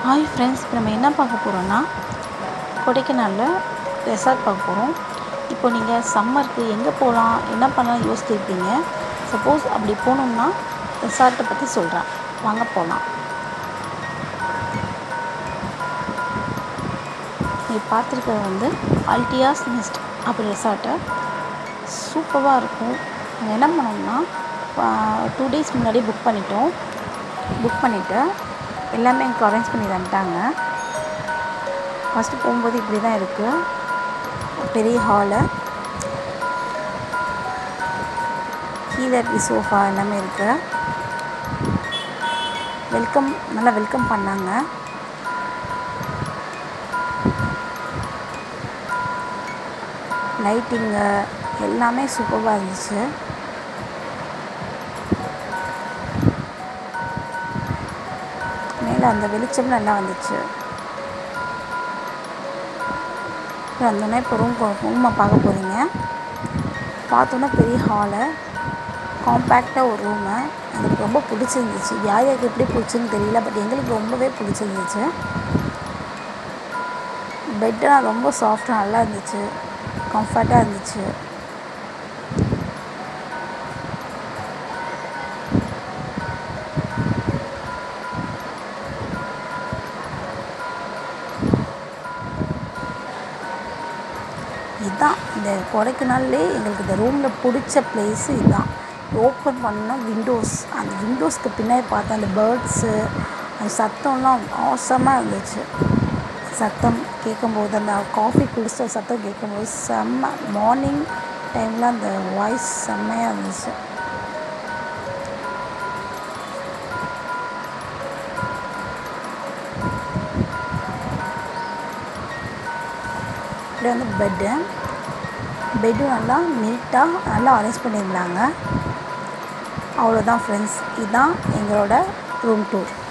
hi friends இப்போ நம்ம என்ன பார்க்க போகிறோன்னா கொடைக்கானலில் ரெசார்ட் பார்க்க போகிறோம் இப்போ நீங்கள் சம்மருக்கு எங்கே போகலாம் என்ன பண்ணலாம் யோசிச்சிருப்பீங்க சப்போஸ் அப்படி போகணுன்னா ரெசார்ட்டை பற்றி சொல்கிறேன் வாங்க போகலாம் நீ பார்த்துருக்கிறது வந்து அல்டியாஸ் நெஸ்ட் அப்படி ரெசார்ட்டு சூப்பராக இருக்கும் நாங்கள் என்ன பண்ணோம்னா டூ டேஸ் முன்னாடி புக் பண்ணிட்டோம் புக் பண்ணிவிட்டு எல்லாமே எனக்கு அரேஞ்ச் பண்ணி தந்துட்டாங்க ஃபஸ்ட்டு போகும்போது இப்படி தான் இருக்குது பெரிய ஹாலு கீழே இப்படி சோஃபா எல்லாமே இருக்குது வெல்கம் நல்லா வெல்கம் பண்ணாங்க லைட்டிங்கு எல்லாமே சூப்பராக இருந்துச்சு மேலே அந்த வெளிச்சம் நல்லா வந்துச்சு வந்தோடனே இப்போ ரூம் ரூமை பார்க்க போகிறீங்க பார்த்தோன்னா பெரிய ஹாலு காம்பேக்டாக ஒரு ரூமு எங்களுக்கு ரொம்ப பிடிச்சிருந்துச்சு யார் யாருக்கு எப்படி பிடிச்சுன்னு தெரியல பட் எங்களுக்கு ரொம்பவே பிடிச்சிருந்துச்சு பெட்டெலாம் ரொம்ப சாஃப்டாக நல்லா இருந்துச்சு கம்ஃபர்ட்டாக இருந்துச்சு இதுதான் இந்த கொடைக்கானல்லே எங்களுக்கு இந்த ரூமில் பிடிச்ச பிளேஸு இதுதான் ஓப்பன் பண்ணால் விண்டோஸ் அந்த விண்டோஸ்க்கு பின்னாடி பார்த்தா அந்த பேர்ட்ஸு அந்த சத்தம்லாம் ஆசமாக இருந்துச்சு சத்தம் கேட்கும்போது அந்த காஃபி குடிச்ச சத்தம் கேட்கும்போது செம்ம மார்னிங் டைமில் அந்த வாய்ஸ் செம்மையாக இருந்துச்சு இப்படி வந்து பெட்டு பெட்டும் நல்லா நீட்டாக நல்லா அரேஞ்ச் பண்ணியிருந்தாங்க அவ்வளோதான் ஃப்ரெண்ட்ஸ் இதுதான் எங்களோட ரூம் டூர்